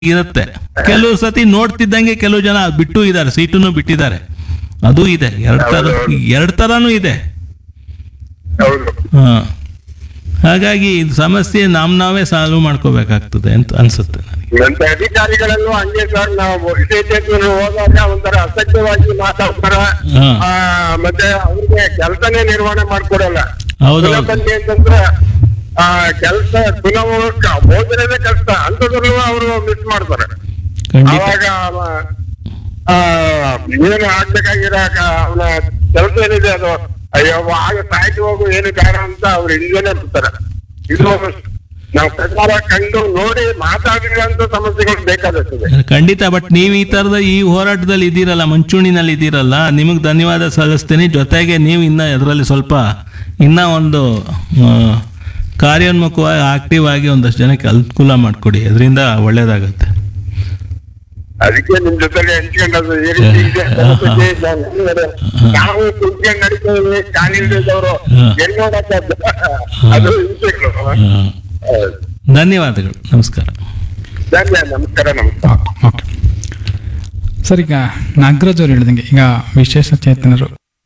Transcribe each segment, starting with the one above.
ಇರುತ್ತೆ ಕೆಲವು ಸತಿ ನೋಡ್ತಿದ್ದಂಗೆ ಕೆಲವು ಜನ ಬಿಟ್ಟು ಇದ್ದಾರೆ ಸೀಟನ್ನು ಬಿಟ್ಟಿದ್ದಾರೆ ಅದು ಇದೆ ಎರಡ್ ತರ ಎರಡ್ ತರಾನು ಇದೆ ಹೌದು ಹಾ ಹಾಗಾಗಿ ಇದು ಸಮಸ್ಯೆ ನಮ್ ನಾವೇ ಸಾಲ್ವ್ ಮಾಡ್ಕೋಬೇಕಾಗ್ತದೆ ಅಂತ ಅನ್ಸುತ್ತೆ ನನಗೆ ಮತ್ತೆ ಅಧಿಕಾರಿಗಳಲ್ಲೂ ಹಂಗೆ ಸರ್ ನಾವು ವಿಶೇಷ ಹೋದಾಗ ಒಂಥರ ಅಸಭ್ಯವಾಗಿ ಮಾತಾಡ್ತಾರ ಹಾ. ಆ, ಮತ್ತೆ ಅವ್ರಿಗೆ ಕೆಲಸನೇ ನಿರ್ವಹಣೆ ಮಾಡ್ಕೊಡಲ್ಲ ಹೌದು, ಪುನಃ ಹೌದು. ಬಂದಿ ಅಂತಂದ್ರೆ ಆ ಕೆಲಸ ಪುನಃ ಹೋಗಿರೋದೇ ಕಷ್ಟ ಅಂತದ್ರಲ್ಲೂ ಅವರು ಮಿಸ್ ಮಾಡ್ತಾರೆ ಖಂಡಿತ ಅವಾಗ ಅವ- ಆ, ಏನು ಆಗ್ಬೇಕಾಗಿರೋ ಅವನ ಕೆಲಸ ಏನಿದೆ ಅದು ಅಯ್ಯೋ ಆಗ ಸಾಯ್ತು ಹೋಗು ಏನು ಬೇಡ ಅಂತ ಅವ್ರು ಹಿಂದೆನೆ ಬಿಡ್ತಾರೆ ಇದು ನಾವು ಪ್ರಕಾರ ಕಂಡು ನೋಡಿ ಮಾತಾಡಿರೋಂಥ ಸಮಸ್ಯೆಗಳು ಬೇಕಾಗುತ್ತದೆ ಖಂಡಿತ ಬಟ್ ನೀವು ಈ ತರದ ಈ ಹೋರಾಟದಲ್ಲಿ ಇದ್ದೀರಲ್ಲ ಮುಂಚೂಣಿನಲ್ಲಿ ಇದ್ದೀರಲ್ಲ ನಿಮಗೆ ಧನ್ಯವಾದ ಸಲ್ಲಿಸ್ತೀನಿ ಜೊತೆಗೆ ನೀವು ಇನ್ನ ಅದರಲ್ಲಿ ಸ್ವಲ್ಪ ಇನ್ನ ಒಂದು ಆ, ಕಾರ್ಯೋನ್ಮುಖವಾಗಿ ಆಕ್ಟಿವ್ ಆಗಿ ಒಂದಷ್ಟು ಜನಕ್ಕೆ ಅನುಕೂಲ ಮಾಡಿಕೊಡಿ ಅದರಿಂದ ಒಳ್ಳೇದಾಗತ್ತೆ ಅದಕ್ಕೆ ನಿಮ್ ಜೊತೆಗೆ ಹಂಚ್ಕೊಂಡದ್ದು ಈ ರೀತಿ ಇದೆ ಸಮಸ್ಯೆ ಇದೆ ಅಂದ್ರೆ ನಾವು ಕುಂತ್ಕೊಂಡು ನಡೀತೀವಿ ಕಾಲಿಲ್ದವರು ಎಲ್ಲಿ ನೋಡಕ್ಕದ್ದು ಅದು ಹಿಂಸೆಗಳು ಆ, ಧನ್ಯವಾದಗಳು ನಮಸ್ಕಾರ ಧನ್ಯ ನಮಸ್ಕಾರ ನಮಸ್ಕಾರ ಓಕೆ ಸರ್ ಈಗ ನಾಗರಾಜ್ ಅವ್ರು ಹೇಳಿದಂಗೆ ಈಗ ವಿಶೇಷ ಚೇತನರು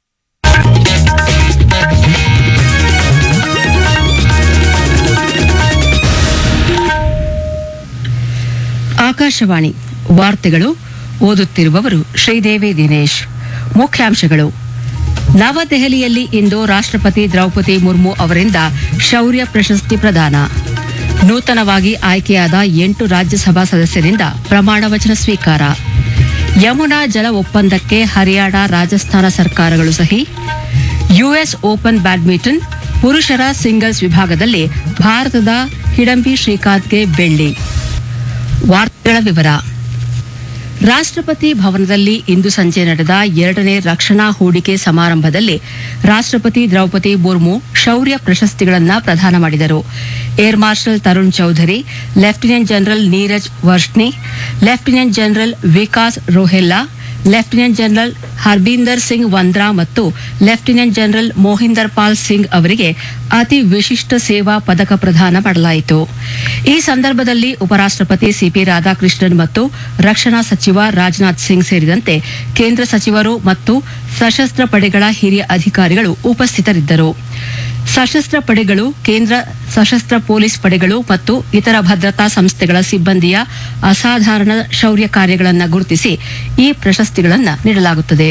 ಆಕಾಶವಾಣಿ ವಾರ್ತೆಗಳು ಓದುತ್ತಿರುವವರು ಶ್ರೀದೇವಿ ದಿನೇಶ್ ಮುಖ್ಯಾಂಶಗಳು ನವದೆಹಲಿಯಲ್ಲಿ ಇಂದು ರಾಷ್ಟ್ರಪತಿ ದ್ರೌಪದಿ ಮುರ್ಮು ಅವರಿಂದ ಶೌರ್ಯ ಪ್ರಶಸ್ತಿ ಪ್ರದಾನ ನೂತನವಾಗಿ ಆಯ್ಕೆಯಾದ ಎಂಟು ರಾಜ್ಯಸಭಾ ಸದಸ್ಯರಿಂದ ಪ್ರಮಾಣ ವಚನ ಸ್ವೀಕಾರ ಯಮುನಾ ಜಲ ಒಪ್ಪಂದಕ್ಕೆ ಹರಿಯಾಣ ರಾಜಸ್ಥಾನ ಸರ್ಕಾರಗಳು ಸಹಿ ಯುಎಸ್ ಓಪನ್ ಬ್ಯಾಡ್ಮಿಂಟನ್ ಪುರುಷರ ಸಿಂಗಲ್ಸ್ ವಿಭಾಗದಲ್ಲಿ ಭಾರತದ ಹಿಡಂಬಿ ಶ್ರೀಕಾಂತ್ಗೆ ಬೆಳ್ಳಿ ವಾರ್ತೆಗಳ ವಿವರ ರಾಷ್ಟ್ರಪತಿ ಭವನದಲ್ಲಿ ಇಂದು ಸಂಜೆ ನಡೆದ ಎರಡನೇ ರಕ್ಷಣಾ ಹೂಡಿಕೆ ಸಮಾರಂಭದಲ್ಲಿ ರಾಷ್ಟ್ರಪತಿ ದ್ರೌಪದಿ ಮುರ್ಮು ಶೌರ್ಯ ಪ್ರಶಸ್ತಿಗಳನ್ನು ಪ್ರದಾನ ಮಾಡಿದರು air marshal Tarun Chaudhary lieutenant general Neeraj Varshney lieutenant general Vikas Rohella lieutenant general Harbinder Singh Vandra ಮತ್ತು ಲೆಫ್ಟಿನೆಂಟ್ ಜನರಲ್ ಮೋಹಿಂದರ್ ಪಾಲ್ ಸಿಂಗ್ ಅವರಿಗೆ ಅತಿ ವಿಶಿಷ್ಟ ಸೇವಾ ಪದಕ ಪ್ರದಾನ ಮಾಡಲಾಯಿತು ಈ ಸಂದರ್ಭದಲ್ಲಿ ಉಪರಾಷ್ಟ್ರಪತಿ ಸಿಪಿ ರಾಧಾಕೃಷ್ಣನ್ ಮತ್ತು ರಕ್ಷಣಾ ಸಚಿವ ರಾಜನಾಥ್ ಸಿಂಗ್ ಸೇರಿದಂತೆ ಕೇಂದ್ರ ಸಚಿವರು ಮತ್ತು ಸಶಸ್ತ್ರ ಪಡೆಗಳ ಹಿರಿಯ ಅಧಿಕಾರಿಗಳು ಉಪಸ್ಥಿತರಿದ್ದರು ಸಶಸ್ತ್ರ ಪಡೆಗಳು ಕೇಂದ್ರ ಸಶಸ್ತ್ರ ಪೊಲೀಸ್ ಪಡೆಗಳು ಮತ್ತು ಇತರ ಭದ್ರತಾ ಸಂಸ್ಥೆಗಳ ಸಿಬ್ಬಂದಿಯ ಅಸಾಧಾರಣ ಶೌರ್ಯ ಕಾರ್ಯಗಳನ್ನು ಗುರುತಿಸಿ ಈ ಪ್ರಶಸ್ತಿಗಳನ್ನು ನೀಡಲಾಗುತ್ತದೆ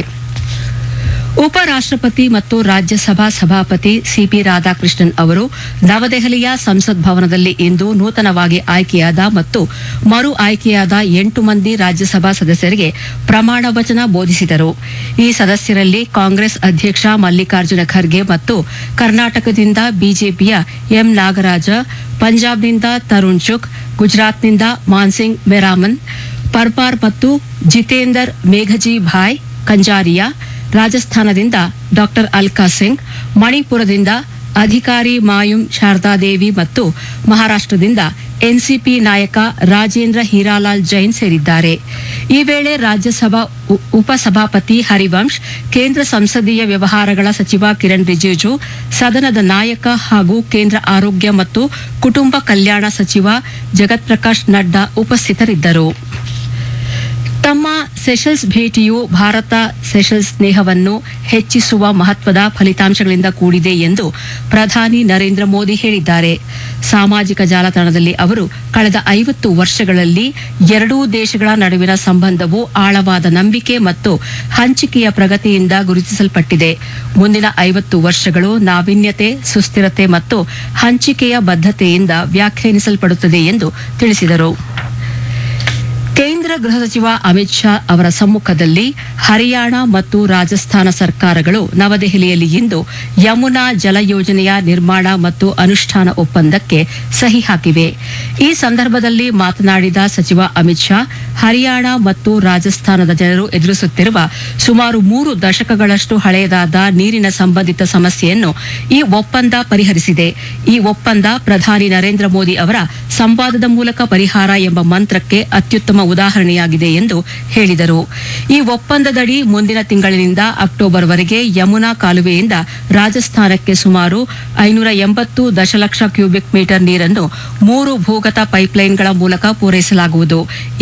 ಉಪರಾಷ್ಟ್ರಪತಿ ಮತ್ತು ರಾಜ್ಯಸಭಾ ಸಭಾಪತಿ ಸಿಪಿ ರಾಧಾಕೃಷ್ಣನ್ ಅವರು ನವದೆಹಲಿಯ ಸಂಸತ್ ಭವನದಲ್ಲಿ ಇಂದು ನೂತನವಾಗಿ ಆಯ್ಕೆಯಾದ ಮತ್ತು ಮರು ಆಯ್ಕೆಯಾದ ಎಂಟು ಮಂದಿ ರಾಜ್ಯಸಭಾ ಸದಸ್ಯರಿಗೆ ಪ್ರಮಾಣ ವಚನ ಬೋಧಿಸಿದರು ಈ ಸದಸ್ಯರಲ್ಲಿ ಕಾಂಗ್ರೆಸ್ ಅಧ್ಯಕ್ಷ ಮಲ್ಲಿಕಾರ್ಜುನ ಖರ್ಗೆ ಮತ್ತು ಕರ್ನಾಟಕದಿಂದ ಬಿಜೆಪಿಯ ಎಂ ನಾಗರಾಜ ಪಂಜಾಬ್ನಿಂದ ತರುಣ್ ಚುಕ್ ಗುಜರಾತ್ನಿಂದ ಮಾನ್ಸಿಂಗ್ ಮೆರಾಮನ್ ಪರ್ಪಾರ್ ಮತ್ತು ಜಿತೇಂದರ್ ಮೇಘಜಿ ಭಾಯ್ ಕಂಜಾರಿಯಾ ರಾಜಸ್ಥಾನದಿಂದ ಡಾಕ್ಟರ್ ಅಲ್ಕಾ ಸಿಂಗ್ ಮಣಿಪುರದಿಂದ ಅಧಿಕಾರಿ ಮಾಯುಂ ಶಾರದಾದೇವಿ ಮತ್ತು ಮಹಾರಾಷ್ಟ್ರದಿಂದ ಎನ್ಸಿಪಿ ನಾಯಕ ರಾಜೇಂದ್ರ ಹೀರಾಲಾಲ್ ಜೈನ್ ಸೇರಿದ್ದಾರೆ ಈ ವೇಳೆ ರಾಜ್ಯಸಭಾ ಉ- ಉಪಸಭಾಪತಿ ಹರಿವಂಶ್ ಕೇಂದ್ರ ಸಂಸದೀಯ ವ್ಯವಹಾರಗಳ ಸಚಿವ ಕಿರಣ್ ರಿಜಿಜು ಸದನದ ನಾಯಕ ಹಾಗೂ ಕೇಂದ್ರ ಆರೋಗ್ಯ ಮತ್ತು ಕುಟುಂಬ ಕಲ್ಯಾಣ ಸಚಿವ ಜಗತ್ ಪ್ರಕಾಶ್ ನಡ್ಡಾ ಉಪಸ್ಥಿತರಿದ್ದರು ತಮ್ಮ ಸೆಷಲ್ಸ್ ಭೇಟಿಯು ಭಾರತ ಸೆಷಲ್ಸ್ ಸ್ನೇಹವನ್ನು ಹೆಚ್ಚಿಸುವ ಮಹತ್ವದ ಫಲಿತಾಂಶಗಳಿಂದ ಕೂಡಿದೆ ಎಂದು ಪ್ರಧಾನಿ ನರೇಂದ್ರ ಮೋದಿ ಹೇಳಿದ್ದಾರೆ ಸಾಮಾಜಿಕ ಜಾಲತಾಣದಲ್ಲಿ ಅವರು ಕಳೆದ ಐವತ್ತು ವರ್ಷಗಳಲ್ಲಿ ಎರಡೂ ದೇಶಗಳ ನಡುವಿನ ಸಂಬಂಧವು ಆಳವಾದ ನಂಬಿಕೆ ಮತ್ತು ಹಂಚಿಕೆಯ ಪ್ರಗತಿಯಿಂದ ಗುರುತಿಸಲ್ಪಟ್ಟಿದೆ ಮುಂದಿನ ಐವತ್ತು ವರ್ಷಗಳು ನಾವೀನ್ಯತೆ ಸುಸ್ಥಿರತೆ ಮತ್ತು ಹಂಚಿಕೆಯ ಬದ್ಧತೆಯಿಂದ ವ್ಯಾಖ್ಯಾನಿಸಲ್ಪಡುತ್ತದೆ ಎಂದು ತಿಳಿಸಿದರು ಕೇಂದ್ರ ಗೃಹ ಸಚಿವ ಅಮಿತ್ ಶಾ ಅವರ ಸಮ್ಮುಖದಲ್ಲಿ ಹರಿಯಾಣ ಮತ್ತು ರಾಜಸ್ಥಾನ ಸರ್ಕಾರಗಳು ನವದೆಹಲಿಯಲ್ಲಿ ಇಂದು ಯಮುನಾ ಜಲ ಯೋಜನೆಯ ನಿರ್ಮಾಣ ಮತ್ತು ಅನುಷ್ಠಾನ ಒಪ್ಪಂದಕ್ಕೆ ಸಹಿ ಹಾಕಿವೆ ಈ ಸಂದರ್ಭದಲ್ಲಿ ಮಾತನಾಡಿದ ಸಚಿವ ಅಮಿತ್ ಶಾ ಹರಿಯಾಣ ಮತ್ತು ರಾಜಸ್ಥಾನದ ಜನರು ಎದುರಿಸುತ್ತಿರುವ ಸುಮಾರು ಮೂರು ದಶಕಗಳಷ್ಟು ಹಳೆಯದಾದ ನೀರಿನ ಸಂಬಂಧಿತ ಸಮಸ್ಯೆಯನ್ನು ಈ ಒಪ್ಪಂದ ಪರಿಹರಿಸಿದೆ ಈ ಒಪ್ಪಂದ ಪ್ರಧಾನಿ ನರೇಂದ್ರ ಮೋದಿ ಅವರ ಸಂವಾದದ ಮೂಲಕ ಪರಿಹಾರ ಎಂಬ ಮಂತ್ರಕ್ಕೆ ಅತ್ಯುತ್ತಮ ಉದಾಹರಣೆಯಾಗಿದೆ ಎಂದು ಹೇಳಿದರು ಈ ಒಪ್ಪಂದದಡಿ ಮುಂದಿನ ತಿಂಗಳಿನಿಂದ ಅಕ್ಟೋಬರ್ವರೆಗೆ ಯಮುನಾ ಕಾಲುವೆಯಿಂದ ರಾಜಸ್ಥಾನಕ್ಕೆ ಸುಮಾರು ಐನೂರ ಎಂಬತ್ತು ದಶಲಕ್ಷ ಕ್ಯೂಬಿಕ್ ಮೀಟರ್ ನೀರನ್ನು ಮೂರು ಭೂಗತ ಪೈಪ್ಲೈನ್ಗಳ ಮೂಲಕ ಪೂರೈಸಲಾಗುವುದು